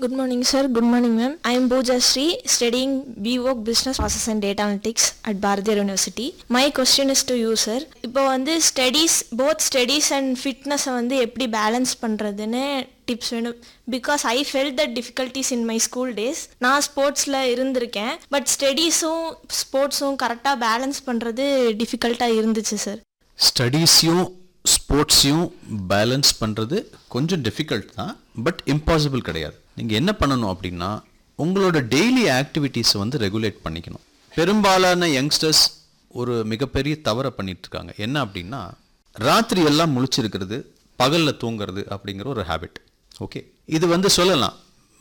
Good morning, sir. Good morning, ma'am. I am Pooja Sri, studying BVOC Business Process and Data Analytics at Bharathiar University. My question is to you, sir. இப்போ வந்து studies both studies and ஃபிட்னஸை வந்து எப்படி balance பண்ணுறதுன்னு tips வேணும் because I fell the difficulties in my school days நான் ஸ்போர்ட்ஸில் இருந்திருக்கேன் பட் ஸ்டடீஸும் ஸ்போர்ட்ஸும் கரெக்டாக பேலன்ஸ் பண்ணுறது டிஃபிகல்ட்டாக இருந்துச்சு சார் ஸ்டடீஸையும் ஸ்போர்ட்ஸையும் பேலன்ஸ் பண்ணுறது கொஞ்சம் டிஃபிகல்ட் தான் பட் இம்பாசிபிள் கிடையாது நீங்கள் என்ன பண்ணணும் அப்படின்னா உங்களோட டெய்லி ஆக்டிவிட்டீஸை வந்து ரெகுலேட் பண்ணிக்கணும் பெரும்பாலான யங்ஸ்டர்ஸ் ஒரு மிகப்பெரிய தவறை பண்ணிட்டு இருக்காங்க என்ன அப்படின்னா ராத்திரி எல்லாம் முழிச்சிருக்கிறது பகலில் தூங்குறது அப்படிங்கிற ஒரு ஹேபிட் ஓகே இது வந்து சொல்லலாம்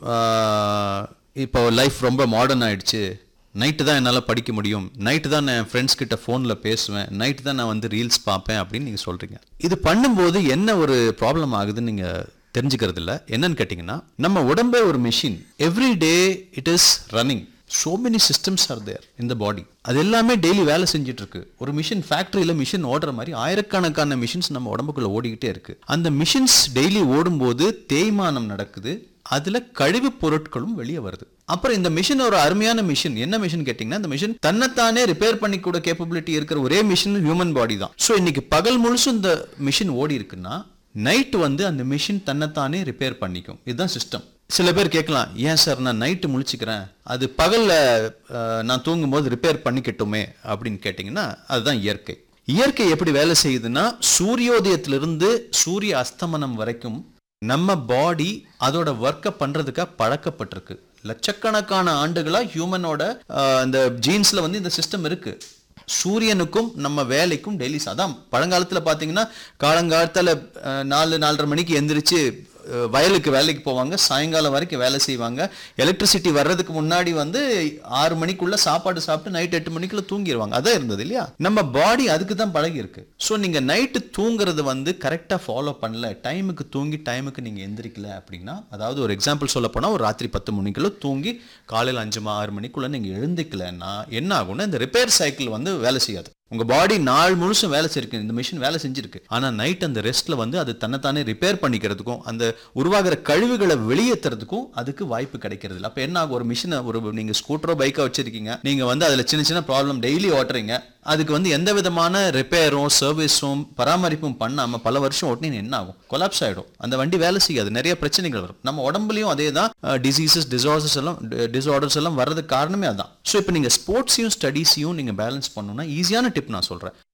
ஆஹ், இப்போ லைஃப் ரொம்ப மாடர்ன் ஆயிடுச்சு நைட்டு தான் என்னால் படிக்க முடியும் நைட்டு தான் நான் என் ஃப்ரெண்ட்ஸ் கிட்ட ஃபோனில் பேசுவேன் நைட்டு தான் நான் வந்து ரீல்ஸ் பார்ப்பேன் அப்படின்னு நீங்கள் சொல்கிறீங்க இது பண்ணும்போது என்ன ஒரு ப்ராப்ளம் ஆகுதுன்னு நீங்கள் தெரிஞ்சுக்கிறது இல்லை என்னன்னு கேட்டிங்கன்னா நம்ம உடம்பே ஒரு machine every day it is running so many systems are there in the body அது எல்லாமே டெய்லி வேலை செஞ்சுட்டு இருக்கு ஒரு மிஷின் ஃபேக்டரியில் மிஷின் ஓடுற மாதிரி ஆயிரக்கணக்கான மிஷின்ஸ் நம்ம உடம்புக்குள்ள ஓடிக்கிட்டே இருக்கு அந்த மிஷின்ஸ் டெய்லி ஓடும்போது தேய்மானம் நடக்குது அதுல கழிவு பொருட்களும் வெளியே வருது அப்புறம் இந்த மிஷின் ஒரு அருமையான மிஷின் என்ன மிஷின் கேட்டிங்கன்னா இந்த மிஷின் தன்னைத்தானே ரிப்பேர் பண்ணி கூட கேப்பபிலிட்டி இருக்கிற ஒரே மிஷின் ஹியூமன் பாடி தான் ஸோ இன்னைக்கு பகல் முழுசும் இந்த மிஷின் ஓடி இருக்குன்னா நைட் வந்து அந்த மிஷின் தன்னைத்தானே ரிப்பேர் பண்ணிக்கும் இதுதான் சிஸ்டம் சில பேர் கேட்கலாம் ஏன் சார் நான் நைட்டு முழிச்சுக்கிறேன் அது பகல்ல அஹ், நான் தூங்கும்போது ரிப்பேர் பண்ணிக்கட்டுமே அப்படின்னு கேட்டிங்கன்னா அதுதான் இயற்கை இயற்கை எப்படி வேலை செய்யுதுன்னா சூரியோதயத்திலிருந்து சூரிய அஸ்தமனம் வரைக்கும் நம்ம பாடி அதோட ஒர்க்கை பண்றதுக்காக பழக்கப்பட்டிருக்கு லட்சக்கணக்கான ஆண்டுகளா ஹியூமனோட அந்த ஜீன்ஸ்ல வந்து இந்த சிஸ்டம் இருக்கு சூரியனுக்கும் நம்ம வேலைக்கும் டெய்லி அதான் பழங்காலத்துல பாத்தீங்கன்னா காலங்காலத்துல அஹ், நாலு நாலரை மணிக்கு எந்திரிச்சு அஹ், வயலுக்கு வேலைக்கு போவாங்க சாயங்காலம் வரைக்கும் வேலை செய்வாங்க எலக்ட்ரிசிட்டி வர்றதுக்கு முன்னாடி வந்து ஆறு மணிக்குள்ள சாப்பாடு சாப்பிட்டு நைட் எட்டு மணிக்குள்ள தூங்கிடுவாங்க அதான் இருந்தது இல்லையா நம்ம பாடி அதுக்கு தான் பழகி இருக்கு ஸோ நீங்க நைட்டு தூங்குறது வந்து கரெக்டா ஃபாலோ பண்ணல டைமுக்கு தூங்கி டைமுக்கு நீங்க எந்திரிக்கல அப்படின்னா அதாவது ஒரு எக்ஸாம்பிள் சொல்ல போனா ஒரு ராத்திரி பத்து மணிக்குள்ள தூங்கி காலையில் அஞ்சு ம- ஆறு மணிக்குள்ள நீங்க எழுந்திக்கலன்னா என்ன ஆகும்னா இந்த ரிப்பேர் சைக்கிள் வந்து வேலை செய்யாது உங்க பாடி நாள் முழுசும் வேலை செஞ்சிருக்கு இந்த மிஷின் வேலை செஞ்சிருக்கு ஆனா நைட் அந்த ரெஸ்ட்ல வந்து அது தன்னைத்தானே ரிப்பேர் பண்ணிக்கிறதுக்கும் அந்த உருவாகிற கழிவுகளை வெளியேற்றுறதுக்கும் அதுக்கு வாய்ப்பு கிடைக்கிறது இல்லை அப்ப என்ன ஆகும் ஒரு மிஷினை ஒரு நீங்க ஸ்கூட்டரோ பைக்கோ வச்சிருக்கீங்க நீங்க வந்து அதுல சின்ன சின்ன ப்ராப்ளம் டெய்லி ஓட்டுறீங்க அதுக்கு வந்து எந்த விதமான ரிப்பேரும் சர்வீஸும் பராமரிப்பும் பண்ணாம பல வருஷம் ஓட்டினீங்க என்ன ஆகும் கொலாப்ஸ் ஆயிடும் அந்த வண்டி வேலை செய்யாது நிறைய பிரச்சனைகள் வரும் நம்ம உடம்புலயும் அதே தான் டிசீசஸ் டிசார்டர்ஸ் எல்லாம் டிசார்டர்ஸ் எல்லாம் வர்றதுக்கு காரணமே அதான் ஸோ இப்போ நீங்க ஸ்போர்ட்ஸையும் ஸ்டடீஸையும் நீங்க பேலன்ஸ் பண்ணணும்னா ஈஸியான டிப் நான் சொல்றேன்